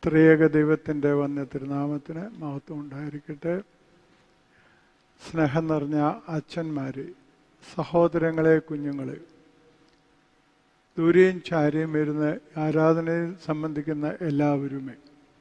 ത്രിയേക ദൈവത്തിൻ്റെ വന്യ തിരുനാമത്തിന് മഹത്വം ഉണ്ടായിരിക്കട്ടെ സ്നേഹം നിറഞ്ഞ അച്ഛന്മാര് സഹോദരങ്ങളെ കുഞ്ഞുങ്ങളെ ദൂരെയും ചാരിയും വരുന്ന ആരാധനയിൽ സംബന്ധിക്കുന്ന എല്ലാവരുമേ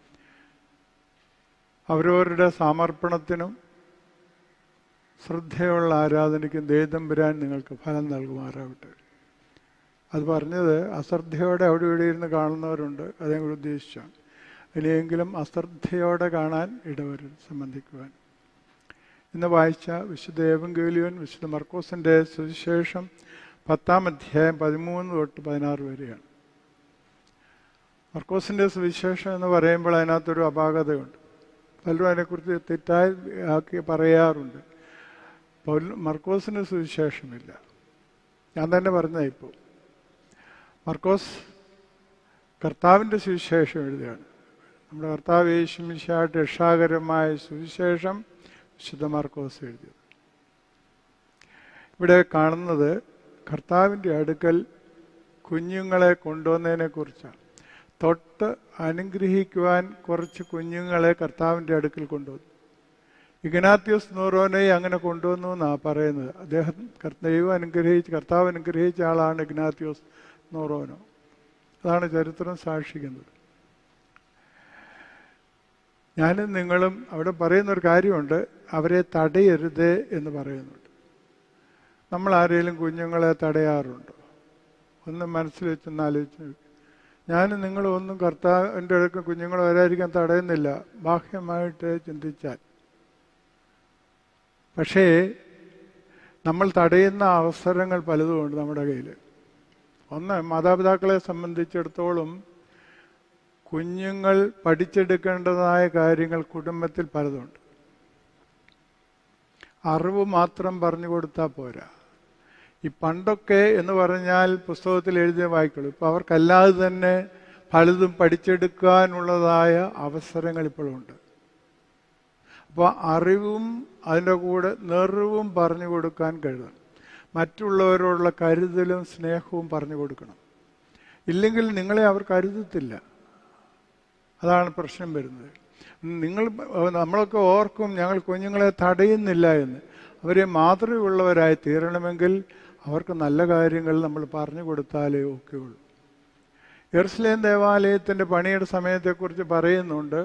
അവരവരുടെ സമർപ്പണത്തിനും ശ്രദ്ധയുള്ള ആരാധനയ്ക്കും ദേതമ്പുരാൻ നിങ്ങൾക്ക് ഫലം നൽകുമാറാവട്ടെ അത് പറഞ്ഞത് അശ്രദ്ധയോടെ അവിടെ ഇവിടെ ഇരുന്ന് കാണുന്നവരുണ്ട് അതേ കൂടി ഉദ്ദേശിച്ചാണ് ഇനിയെങ്കിലും അശ്രദ്ധയോടെ കാണാൻ ഇടവരും സംബന്ധിക്കുവാൻ ഇന്ന് വായിച്ച വിശുദ്ധ ഏവങ്കേലിയോൻ വിശുദ്ധ മർക്കോസിൻ്റെ സുവിശേഷം പത്താം അധ്യായം പതിമൂന്ന് തൊട്ട് പതിനാറ് വരെയാണ് മർക്കോസിൻ്റെ സുവിശേഷം എന്ന് പറയുമ്പോൾ അതിനകത്തൊരു അപാകതയുണ്ട് പലരും അതിനെക്കുറിച്ച് തെറ്റായി ആക്കി പറയാറുണ്ട് പൗൽ മർക്കോസിന് സുവിശേഷമില്ല ഞാൻ തന്നെ പറഞ്ഞ ഇപ്പോൾ മർക്കോസ് കർത്താവിൻ്റെ സുവിശേഷം എഴുതുകയാണ് നമ്മുടെ കർത്താവ് യേശുമിശായിട്ട് രക്ഷാകരമായ സുവിശേഷം വിശുദ്ധ മാർക്കോസ് എഴുതിയത് ഇവിടെ കാണുന്നത് കർത്താവിൻ്റെ അടുക്കൽ കുഞ്ഞുങ്ങളെ കൊണ്ടുവന്നതിനെ കുറിച്ചാണ് തൊട്ട് അനുഗ്രഹിക്കുവാൻ കുറച്ച് കുഞ്ഞുങ്ങളെ കർത്താവിൻ്റെ അടുക്കൽ കൊണ്ടുവന്നു ഇഗ്നാത്യോസ് നൂറോനെ അങ്ങനെ കൊണ്ടുവന്നു എന്നാണ് പറയുന്നത് അദ്ദേഹം ദൈവം അനുഗ്രഹിച്ച് കർത്താവ് അനുഗ്രഹിച്ച ആളാണ് ഇഗ്നാത്യോസ് നൂറോനോ അതാണ് ചരിത്രം സാക്ഷിക്കുന്നത് ഞാനും നിങ്ങളും അവിടെ പറയുന്ന ഒരു കാര്യമുണ്ട് അവരെ തടയരുത് എന്ന് പറയുന്നുണ്ട് നമ്മൾ ആരെങ്കിലും കുഞ്ഞുങ്ങളെ തടയാറുണ്ടോ ഒന്ന് മനസ്സിൽ വെച്ചൊന്ന് ആലോചിച്ച് ഞാനും നിങ്ങളും ഒന്നും കർത്താവിൻ്റെ അടുക്ക് കുഞ്ഞുങ്ങൾ വരാതിരിക്കാൻ തടയുന്നില്ല ബാഹ്യമായിട്ട് ചിന്തിച്ചാൽ പക്ഷേ നമ്മൾ തടയുന്ന അവസരങ്ങൾ പലതുമുണ്ട് നമ്മുടെ കയ്യിൽ ഒന്ന് മാതാപിതാക്കളെ സംബന്ധിച്ചിടത്തോളം കുഞ്ഞുങ്ങൾ പഠിച്ചെടുക്കേണ്ടതായ കാര്യങ്ങൾ കുടുംബത്തിൽ പലതുണ്ട് അറിവ് മാത്രം പറഞ്ഞു കൊടുത്താൽ പോരാ ഈ പണ്ടൊക്കെ എന്ന് പറഞ്ഞാൽ പുസ്തകത്തിൽ എഴുതിയ വായിക്കുള്ളൂ ഇപ്പം അവർക്കല്ലാതെ തന്നെ പലതും പഠിച്ചെടുക്കാനുള്ളതായ അവസരങ്ങൾ ഇപ്പോഴുണ്ട് അപ്പോൾ അറിവും അതിൻ്റെ കൂടെ നെറിവും പറഞ്ഞു കൊടുക്കാൻ കഴിയണം മറ്റുള്ളവരോടുള്ള കരുതലും സ്നേഹവും പറഞ്ഞു കൊടുക്കണം ഇല്ലെങ്കിൽ നിങ്ങളെ അവർ കരുതത്തില്ല അതാണ് പ്രശ്നം വരുന്നത് നിങ്ങൾ നമ്മളൊക്കെ ഓർക്കും ഞങ്ങൾ കുഞ്ഞുങ്ങളെ തടയുന്നില്ല എന്ന് അവരെ മാതൃകയുള്ളവരായി തീരണമെങ്കിൽ അവർക്ക് നല്ല കാര്യങ്ങൾ നമ്മൾ പറഞ്ഞു കൊടുത്താലേ ഒക്കെ ഉള്ളൂ എർസ്ലേം ദേവാലയത്തിൻ്റെ പണിയുടെ സമയത്തെക്കുറിച്ച് പറയുന്നുണ്ട്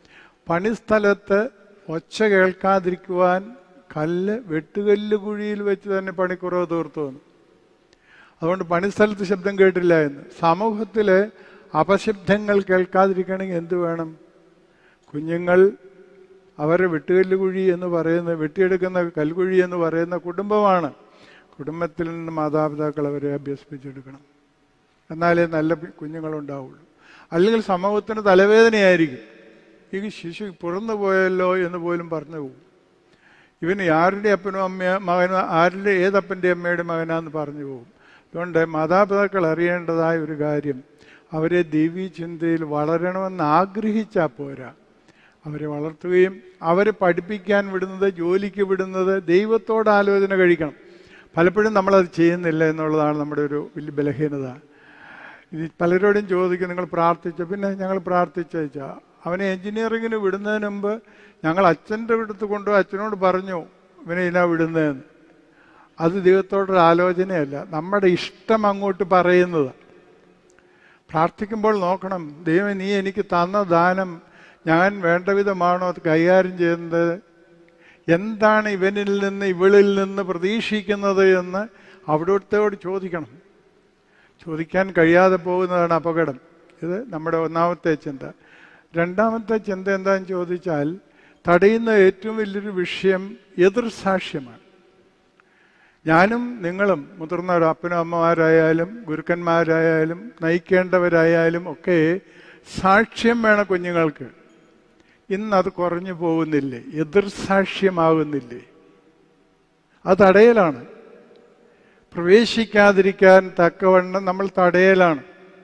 പണിസ്ഥലത്ത് ഒച്ച കേൾക്കാതിരിക്കുവാൻ കല്ല് വെട്ടുകല്ല് കുഴിയിൽ വെച്ച് തന്നെ പണിക്കുറവ് തീർത്തു വന്നു അതുകൊണ്ട് പണിസ്ഥലത്ത് ശബ്ദം കേട്ടില്ല എന്ന് സമൂഹത്തിലെ അപശബ്ദങ്ങൾ കേൾക്കാതിരിക്കണമെങ്കിൽ എന്ത് വേണം കുഞ്ഞുങ്ങൾ അവരെ വെട്ടുകല്ല് കുഴി എന്ന് പറയുന്ന വെട്ടിയെടുക്കുന്ന കൽക്കുഴി എന്ന് പറയുന്ന കുടുംബമാണ് കുടുംബത്തിൽ നിന്ന് മാതാപിതാക്കൾ അവരെ അഭ്യസിപ്പിച്ചെടുക്കണം എന്നാലേ നല്ല കുഞ്ഞുങ്ങളുണ്ടാവുള്ളൂ അല്ലെങ്കിൽ സമൂഹത്തിന് തലവേദനയായിരിക്കും ഈ ശിശു പുറന്നു പോയല്ലോ എന്ന് പോലും പറഞ്ഞു പോകും ഇവന് ആരുടെ അപ്പനും അമ്മ മകനും ആരുടെ ഏതപ്പൻ്റെ അമ്മയുടെ മകനാന്ന് പറഞ്ഞു പോകും അതുകൊണ്ട് മാതാപിതാക്കൾ അറിയേണ്ടതായ ഒരു കാര്യം അവരെ ദൈവീ ചിന്തയിൽ വളരണമെന്ന് ആഗ്രഹിച്ചാൽ പോരാ അവരെ വളർത്തുകയും അവരെ പഠിപ്പിക്കാൻ വിടുന്നത് ജോലിക്ക് വിടുന്നത് ദൈവത്തോട് ആലോചന കഴിക്കണം പലപ്പോഴും നമ്മളത് ചെയ്യുന്നില്ല എന്നുള്ളതാണ് നമ്മുടെ ഒരു വലിയ ബലഹീനത ഇത് പലരോടും ചോദിക്കും നിങ്ങൾ പ്രാർത്ഥിച്ച പിന്നെ ഞങ്ങൾ പ്രാർത്ഥിച്ചാ അവനെ എഞ്ചിനീയറിങ്ങിന് വിടുന്നതിന് മുമ്പ് ഞങ്ങൾ അച്ഛൻ്റെ അടുത്ത് കൊണ്ടു അച്ഛനോട് പറഞ്ഞു ഇവനെ ഇതിനാ വിടുന്നതെന്ന് അത് ദൈവത്തോടൊരു ആലോചനയല്ല നമ്മുടെ ഇഷ്ടം അങ്ങോട്ട് പറയുന്നത് പ്രാർത്ഥിക്കുമ്പോൾ നോക്കണം ദൈവം നീ എനിക്ക് തന്ന ദാനം ഞാൻ വേണ്ട വിധമാണോ അത് കൈകാര്യം ചെയ്യുന്നത് എന്താണ് ഇവനിൽ നിന്ന് ഇവളിൽ നിന്ന് പ്രതീക്ഷിക്കുന്നത് എന്ന് അവിടുത്തോട് ചോദിക്കണം ചോദിക്കാൻ കഴിയാതെ പോകുന്നതാണ് അപകടം ഇത് നമ്മുടെ ഒന്നാമത്തെ ചിന്ത രണ്ടാമത്തെ ചിന്ത എന്താണെന്ന് ചോദിച്ചാൽ തടയുന്ന ഏറ്റവും വലിയൊരു വിഷയം എതിർസാക്ഷ്യമാണ് ഞാനും നിങ്ങളും മുതിർന്ന അപ്പനും അമ്മമാരായാലും ഗുരുക്കന്മാരായാലും നയിക്കേണ്ടവരായാലും ഒക്കെ സാക്ഷ്യം വേണം കുഞ്ഞുങ്ങൾക്ക് ഇന്ന് അത് കുറഞ്ഞു പോകുന്നില്ലേ എതിർസാക്ഷ്യമാകുന്നില്ലേ അത് തടയലാണ് പ്രവേശിക്കാതിരിക്കാൻ തക്കവണ്ണം നമ്മൾ തടയലാണ്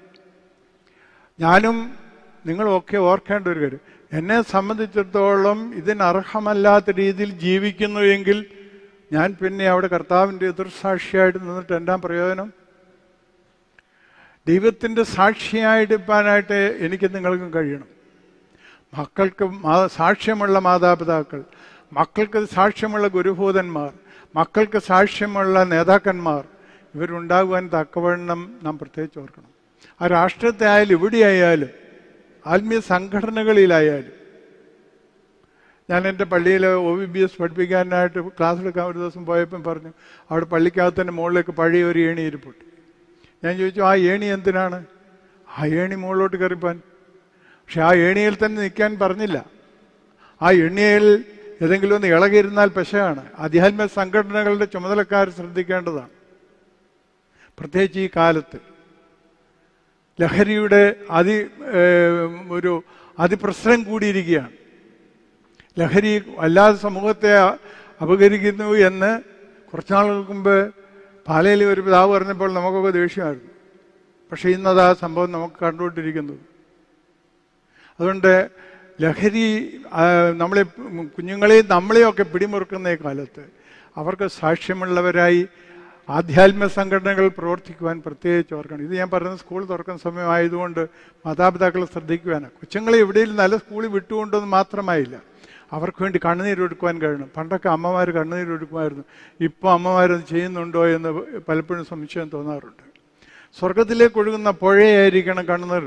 ഞാനും നിങ്ങളൊക്കെ ഓർക്കേണ്ട ഒരു കാര്യം എന്നെ സംബന്ധിച്ചിടത്തോളം ഇതിനർഹമല്ലാത്ത രീതിയിൽ ജീവിക്കുന്നു എങ്കിൽ ഞാൻ പിന്നെ അവിടെ കർത്താവിൻ്റെ എതിർസാക്ഷിയായിട്ട് നിന്നിട്ട് എന്താ പ്രയോജനം ദൈവത്തിൻ്റെ സാക്ഷിയായിട്ടിപ്പാനായിട്ട് എനിക്ക് നിങ്ങൾക്കും കഴിയണം മക്കൾക്ക് മാ- സാക്ഷ്യമുള്ള മാതാപിതാക്കൾ മക്കൾക്ക് സാക്ഷ്യമുള്ള ഗുരുഭൂതന്മാർ മക്കൾക്ക് സാക്ഷ്യമുള്ള നേതാക്കന്മാർ ഇവരുണ്ടാകുവാൻ തക്കവണ്ണം നാം പ്രത്യേകിച്ച് ഓർക്കണം ആ രാഷ്ട്രത്തെ ആയാലും എവിടെയായാലും ആത്മീയ സംഘടനകളിലായാലും ഞാൻ എൻ്റെ പള്ളിയിൽ ഒ ബി ബി എസ് പഠിപ്പിക്കാനായിട്ട് ക്ലാസ് എടുക്കാൻ ഒരു ദിവസം പോയപ്പം പറഞ്ഞു അവിടെ പള്ളിക്കകത്തിൻ്റെ മുകളിലേക്ക് പഴയ ഒരു ഏണി ഇരിപ്പുണ്ട് ഞാൻ ചോദിച്ചു ആ ഏണി എന്തിനാണ് ആ ഏണി മുകളിലോട്ട് കയറിപ്പാൻ പക്ഷെ ആ ഏണിയിൽ തന്നെ നിൽക്കാൻ പറഞ്ഞില്ല ആ എണ്ണിയയിൽ ഏതെങ്കിലും ഒന്ന് ഇളകിയിരുന്നാൽ പെശയാണ് ആധ്യാത്മിക സംഘടനകളുടെ ചുമതലക്കാർ ശ്രദ്ധിക്കേണ്ടതാണ് പ്രത്യേകിച്ച് ഈ കാലത്ത് ലഹരിയുടെ അതി ഏഹ്, ഒരു അതിപ്രസരം കൂടിയിരിക്കുകയാണ് ലഹരി അല്ലാതെ സമൂഹത്തെ അ- അപകരിക്കുന്നു എന്ന് കുറച്ച് നാളുകൾക്ക് മുമ്പ് പാലയിൽ ഒരു പിതാവ് പറഞ്ഞപ്പോൾ നമുക്കൊക്കെ ദേഷ്യമായിരുന്നു പക്ഷെ ഇന്നത് ആ സംഭവം നമുക്ക് കണ്ടുകൊണ്ടിരിക്കുന്നത് അതുകൊണ്ട് ലഹരി ആ, നമ്മളെ കുഞ്ഞുങ്ങളെയും നമ്മളെയും ഒക്കെ പിടിമുറുക്കുന്ന ഈ കാലത്ത് അവർക്ക് സാക്ഷ്യമുള്ളവരായി ആധ്യാത്മിക സംഘടനകൾ പ്രവർത്തിക്കുവാൻ പ്രത്യേകിച്ച് ഓർക്കണം ഇത് ഞാൻ പറയുന്നത് സ്കൂൾ തുറക്കുന്ന സമയമായതുകൊണ്ട് മാതാപിതാക്കൾ ശ്രദ്ധിക്കുവാനാണ് കൊച്ചുങ്ങളെ എവിടെയെങ്കിലും നല്ല സ്കൂളിൽ വിട്ടുകൊണ്ടെന്ന് മാത്രമായില്ല അവർക്ക് വേണ്ടി കണ്ണുനീരൊടുക്കുവാൻ കഴിയണം പണ്ടൊക്കെ അമ്മമാർ കണ്ണുനീരൊടുക്കുമായിരുന്നു ഇപ്പോൾ അമ്മമാരത് ചെയ്യുന്നുണ്ടോ എന്ന് പലപ്പോഴും സംശയം തോന്നാറുണ്ട് സ്വർഗത്തിലേക്ക് ഒഴുകുന്ന പുഴയായിരിക്കണം കണ്ണുനീർ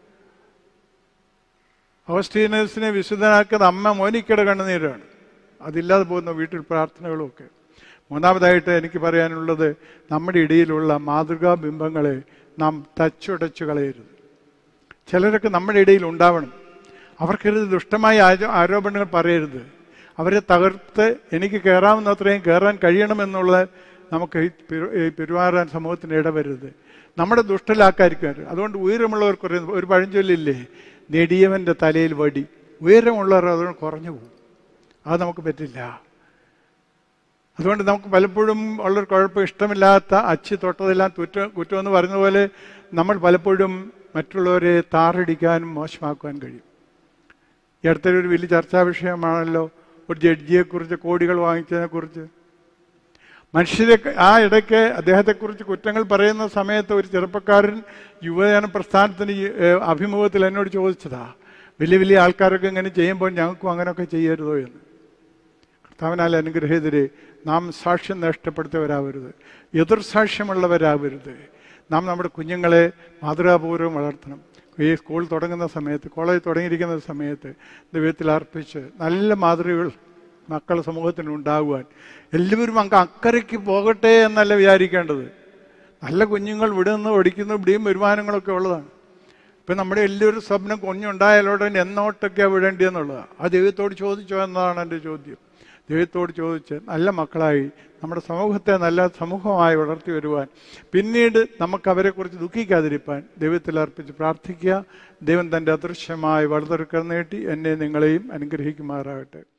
അവസ്റ്റീനേഴ്സിനെ വിശുദ്ധനാക്കുന്ന അമ്മ മോനിക്കയുടെ കണ്ണുനീരാണ് അതില്ലാതെ പോകുന്ന വീട്ടിൽ പ്രാർത്ഥനകളും ഒക്കെ മൂന്നാമതായിട്ട് എനിക്ക് പറയാനുള്ളത് നമ്മുടെ ഇടയിലുള്ള മാതൃകാ ബിംബങ്ങളെ നാം തച്ചുടച്ചു കളയരുത് ചിലരൊക്കെ നമ്മുടെ ഇടയിൽ ഉണ്ടാവണം അവർക്കരുത് ദുഷ്ടമായ ആരോ- ആരോപണങ്ങൾ പറയരുത് അവരെ തകർത്ത് എനിക്ക് കയറാവുന്ന അത്രയും കയറാൻ കഴിയണമെന്നുള്ള നമുക്ക് ഈ പെരു- ഈ പെരുമാറാൻ സമൂഹത്തിന് ഇടവരുത് നമ്മുടെ ദുഷ്ടലാക്കായിരിക്കും അതുകൊണ്ട് ഉയരമുള്ളവർ കുറേ ഒരു പഴഞ്ചൊല്ലില്ലേ നെടിയവൻ്റെ തലയിൽ വടി ഉയരമുള്ളവർ അതുകൊണ്ട് കുറഞ്ഞു പോകും അത് നമുക്ക് പറ്റില്ല അതുകൊണ്ട് നമുക്ക് പലപ്പോഴും ഉള്ളൊരു കുഴപ്പം ഇഷ്ടമില്ലാത്ത അച്ചി തൊട്ടതെല്ലാം കുറ്റ കുറ്റമെന്ന് പറയുന്ന പോലെ നമ്മൾ പലപ്പോഴും മറ്റുള്ളവരെ താറടിക്കാനും മോശമാക്കുവാൻ കഴിയും ഈ അടുത്തൊരു ഒരു വലിയ ചർച്ചാ വിഷയമാണല്ലോ ഒരു ജഡ്ജിയെക്കുറിച്ച് കോടികൾ വാങ്ങിച്ചതിനെക്കുറിച്ച് മനുഷ്യരെ ആ ഇടയ്ക്ക് അദ്ദേഹത്തെക്കുറിച്ച് കുറ്റങ്ങൾ പറയുന്ന സമയത്ത് ഒരു ചെറുപ്പക്കാരൻ യുവജന പ്രസ്ഥാനത്തിന് ഈ, ഏഹ്, അഭിമുഖത്തിൽ എന്നോട് ചോദിച്ചതാ വലിയ വലിയ ആൾക്കാരൊക്കെ ഇങ്ങനെ ചെയ്യുമ്പോൾ ഞങ്ങൾക്കും അങ്ങനെയൊക്കെ ചെയ്യരുതോ എന്ന് കർത്താവിനാൽ അനുഗ്രഹീതരെ നാം സാക്ഷ്യം നഷ്ടപ്പെടുത്തിയവരാവരുത് എതിർ സാക്ഷ്യമുള്ളവരാവരുത് നാം നമ്മുടെ കുഞ്ഞുങ്ങളെ മാതൃകാപൂർവ്വം വളർത്തണം ഈ സ്കൂൾ തുടങ്ങുന്ന സമയത്ത് കോളേജ് തുടങ്ങിയിരിക്കുന്ന സമയത്ത് ദൈവത്തിൽ അർപ്പിച്ച് നല്ല മാതൃകകൾ മക്കൾ സമൂഹത്തിന് ഉണ്ടാകുവാൻ എല്ലാവരും അങ്ങ് അക്കരയ്ക്ക് പോകട്ടെ എന്നല്ല വിചാരിക്കേണ്ടത് നല്ല കുഞ്ഞുങ്ങൾ ഇവിടെ നിന്ന് ഓടിക്കുന്നു ഇവിടെയും വരുമാനങ്ങളൊക്കെ ഉള്ളതാണ് ഇപ്പം നമ്മുടെ എല്ലാവരും സ്വപ്നം കുഞ്ഞുണ്ടായാലോടെ എന്നോട്ടൊക്കെയാണ് വിടേണ്ടിയെന്നുള്ളതാണ് ആ ദൈവത്തോട് ചോദിച്ചോ എന്നതാണ് എൻ്റെ ചോദ്യം ദൈവത്തോട് ചോദിച്ച് നല്ല മക്കളായി നമ്മുടെ സമൂഹത്തെ നല്ല സമൂഹമായി വളർത്തി വരുവാൻ പിന്നീട് നമുക്ക് അവരെക്കുറിച്ച് ദുഃഖിക്കാതിരിപ്പാൻ ദൈവത്തിൽ അർപ്പിച്ച് പ്രാർത്ഥിക്കുക ദൈവം തൻ്റെ അദൃശ്യമായ വളർത്തുക്കൾ നീട്ടി എന്നെ നിങ്ങളെയും അനുഗ്രഹിക്കുമാറാകട്ടെ